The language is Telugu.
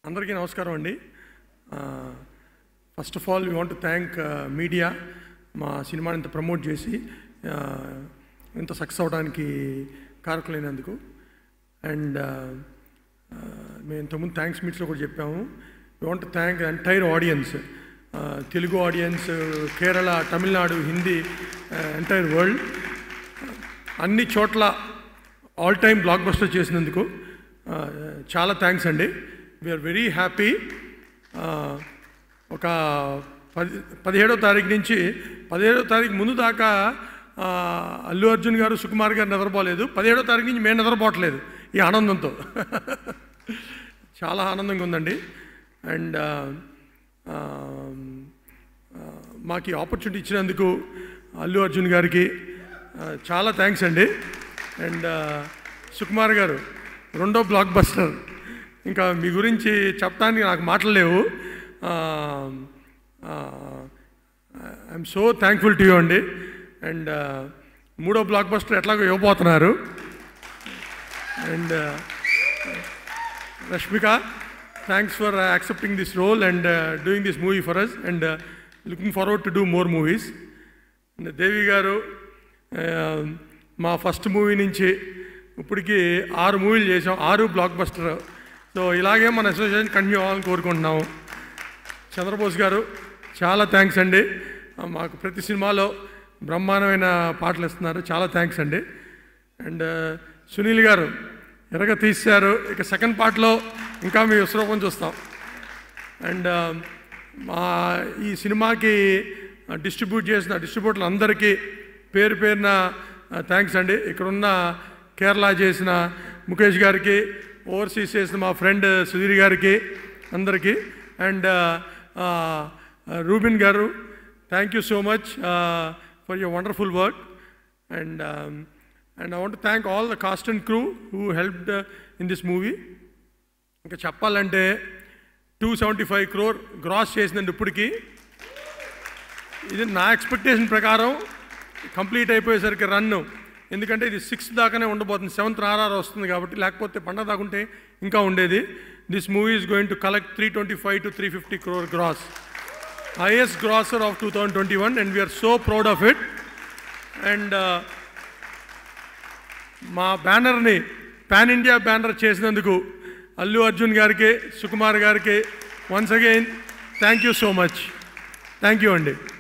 అందరికీ నమస్కారం అండి first of all we want thank media మా సినిమాని ఇంత ప్రమోట్ చేసి ఆ, ఇంత సక్సెస్ అవడానికి కారకులైనందుకు అండ్ మేము ఇంతకుముందు థ్యాంక్స్ మీట్స్లో కూడా చెప్పాము we want thank entire audience Telugu audience Kerala Tamil Nadu Hindi entire world అన్ని చోట్ల ఆల్ టైమ్ బ్లాక్ బస్టర్ చేసినందుకు ఆ, చాలా థ్యాంక్స్ అండి వీఆర్ వెరీ హ్యాపీ ఒక పది పదిహేడో తారీఖు నుంచి పదిహేడో తారీఖు ముందు దాకా ఆ, అల్లు అర్జున్ గారు సుకుమార్ గారు నిద్రపోలేదు పదిహేడో తారీఖు నుంచి మేము నిద్రపోవట్లేదు ఈ ఆనందంతో చాలా ఆనందంగా ఉందండి అండ్ మాకు ఈ ఆపర్చునిటీ ఇచ్చినందుకు అల్లు అర్జున్ గారికి ఆ, చాలా థ్యాంక్స్ అండి అండ్ సుకుమార్ గారు రెండో బ్లాక్ బస్టర్ ఇంకా మీ గురించి చెప్పడానికి నాకు మాటలు లేవు I'm so thankful to you అండి అండ్ మూడో బ్లాక్ బస్టర్ ఎట్లాగో ఇవ్వబోతున్నారు and Rashmika thanks for accepting this role and doing this movie for us and looking forward to do more movies and Devi garu ఆ, మా ఫస్ట్ మూవీ నుంచి ఇప్పటికి ఆరు మూవీలు చేసాం ఆరు బ్లాక్ బస్టర్ సో ఇలాగే మన అసోసియేషన్ కంటిన్యూ అవ్వాలని కోరుకుంటున్నాము చంద్రబోస్ గారు చాలా థ్యాంక్స్ అండి ఆ, మాకు ప్రతి సినిమాలో బ్రహ్మాండమైన పాటలు ఇస్తున్నారు చాలా థ్యాంక్స్ అండి అండ్ సునీల్ గారు ఎరగ తీశారు ఇక సెకండ్ పార్ట్లో ఇంకా మీ విశ్వరూపం చూస్తాం అండ్ మా ఈ సినిమాకి డిస్ట్రిబ్యూట్ చేసిన డిస్ట్రిబ్యూటర్లు అందరికీ పేరు పేరున థ్యాంక్స్ అండి ఇక్కడున్న కేరళ చేసిన ముఖేష్ గారికి ఓవర్సీస్ చేసిన మా ఫ్రెండ్ సుధీర్ గారికి అందరికీ and Rubin garu thank you so much for your wonderful work and and I want thank all the cast and crew who helped in this movie ఇంకా చెప్పాలంటే two seventy five crore gross చేసిందండి ఇప్పటికి ఇది నా ఎక్స్పెక్టేషన్ ప్రకారం కంప్లీట్ అయిపోయేసరికి రన్ ఎందుకంటే ఇది సిక్స్త్ దాకానే ఉండబోతుంది సెవెంత్ ఆర్ఆర్ వస్తుంది కాబట్టి లేకపోతే పండగ దాకుంటే ఇంకా ఉండేది this movie is going to collect three twenty five to three fifty crore gross highest grosser of two thousand twenty one and we're so proud of it and మా బ్యానర్ని పాన్ ఇండియా బ్యానర్ చేసినందుకు అల్లు అర్జున్ గారికి సుకుమార్ గారికి once again thank you so much thank you అండి